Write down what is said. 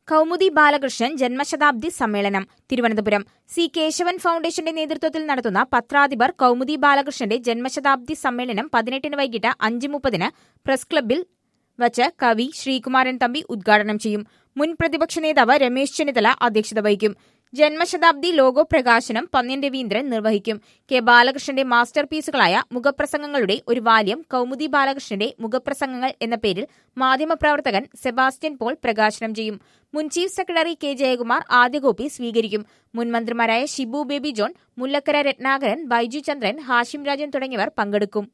കൗമുദി ബാലകൃഷ്ണൻ ജന്മശതാബ്ദി സമ്മേളനം തിരുവനന്തപുരം സി കേശവൻ ഫൗണ്ടേഷന്റെ നേതൃത്വത്തിൽ നടത്തുന്ന പത്രാധിപർ കൗമുദി ബാലകൃഷ്ണന്റെ ജന്മശതാബ്ദി സമ്മേളനം പതിനെട്ടിന് വൈകിട്ട് അഞ്ച് മുപ്പതിന് പ്രസ് ക്ലബ്ബിൽ വച്ച് കവി ശ്രീകുമാരൻ തമ്പി ഉദ്ഘാടനം ചെയ്യും മുൻ പ്രതിപക്ഷ നേതാവ് രമേശ് ചെന്നിത്തല അധ്യക്ഷത വഹിക്കും ജന്മശതാബ്ദി ലോഗോ പ്രകാശനം പന്ന്യൻ രവീന്ദ്രൻ നിർവഹിക്കും കെ ബാലകൃഷ്ണന്റെ മാസ്റ്റർ പീസുകളായ മുഖപ്രസംഗങ്ങളുടെ ഒരു വാല്യം കൗമുദി ബാലകൃഷ്ണന്റെ മുഖപ്രസംഗങ്ങൾ എന്ന പേരിൽ മാധ്യമപ്രവർത്തകൻ സെബാസ്റ്റ്യൻ പോൾ പ്രകാശനം ചെയ്യും മുൻ ചീഫ് സെക്രട്ടറി കെ ജയകുമാർ ആദ്യ കോപ്പി സ്വീകരിക്കും മുൻ മന്ത്രിമാരായ ഷിബു ബേബി ജോൺ മുല്ലക്കര രത്നാകരൻ ബൈജു ചന്ദ്രൻ ഹാഷിം രാജൻ തുടങ്ങിയവർ പങ്കെടുക്കും